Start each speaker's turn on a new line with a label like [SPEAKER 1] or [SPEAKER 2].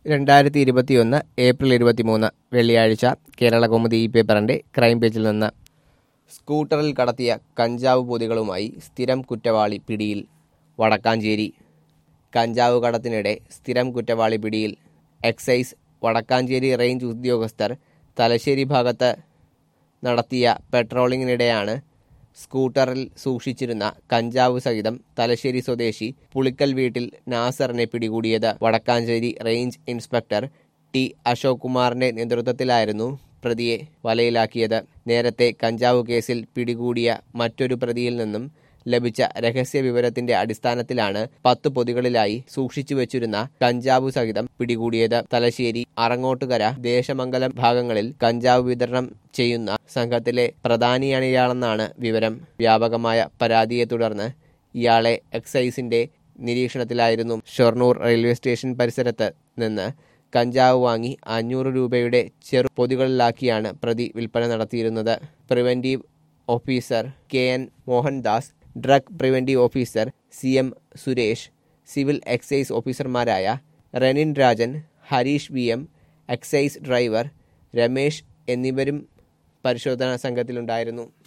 [SPEAKER 1] രണ്ടായിരത്തി ഇരുപത്തിയൊന്ന് ഏപ്രിൽ ഇരുപത്തിമൂന്ന് വെള്ളിയാഴ്ച കേരള കൗമുദി ഈ പേപ്പറിന്റെ ക്രൈം പേജിൽ നിന്ന് സ്കൂട്ടറിൽ കടത്തിയ കഞ്ചാവ് പൊതികളുമായി സ്ഥിരം കുറ്റവാളി പിടിയിൽ വടക്കാഞ്ചേരി കഞ്ചാവ് കടത്തിനിടെ സ്ഥിരം കുറ്റവാളി പിടിയിൽ എക്സൈസ് വടക്കാഞ്ചേരി റേഞ്ച് ഉദ്യോഗസ്ഥർ തലശ്ശേരി ഭാഗത്ത് നടത്തിയ പെട്രോളിങ്ങിനിടെയാണ് സ്കൂട്ടറിൽ സൂക്ഷിച്ചിരുന്ന കഞ്ചാവ് സഹിതം തലശ്ശേരി സ്വദേശി പുളിക്കൽ വീട്ടിൽ നാസറിനെ പിടികൂടിയത് Vadakkanchery range inspector T Ashok കുമാറിന്റെ നേതൃത്വത്തിലായിരുന്നു പ്രതിയെ വലയിലാക്കിയത് നേരത്തെ കഞ്ചാവ് കേസിൽ പിടികൂടിയ മറ്റൊരു പ്രതിയിൽ നിന്നും ലഭിച്ച രഹസ്യ വിവരത്തിന്റെ അടിസ്ഥാനത്തിലാണ് പത്ത് പൊതികളിലായി സൂക്ഷിച്ചു വെച്ചിരുന്ന കഞ്ചാവ് സഹിതം പിടികൂടിയത് തലശ്ശേരി അറങ്ങോട്ടുകര ദേശമംഗലം ഭാഗങ്ങളിൽ കഞ്ചാവ് വിതരണം ചെയ്യുന്ന സംഘത്തിലെ പ്രധാനിയാണ് ഇയാളെന്നാണ് വിവരം വ്യാപകമായ പരാതിയെ തുടർന്ന് ഇയാളെ എക്സൈസിന്റെ നിരീക്ഷണത്തിലായിരുന്നു ഷൊർണൂർ റെയിൽവേ സ്റ്റേഷൻ പരിസരത്ത് നിന്ന് കഞ്ചാവ് വാങ്ങി അഞ്ഞൂറ് രൂപയുടെ ചെറു പൊതികളിലാക്കിയാണ് പ്രതി വിൽപ്പന നടത്തിയിരുന്നത് preventive officer K N Mohandas drug preventive officer C M Suresh civil excise ഓഫീസർമാരായ Renin Rajan Hareesh V M excise driver Ramesh എന്നിവരും പരിശോധനാ സംഘത്തിലുണ്ടായിരുന്നു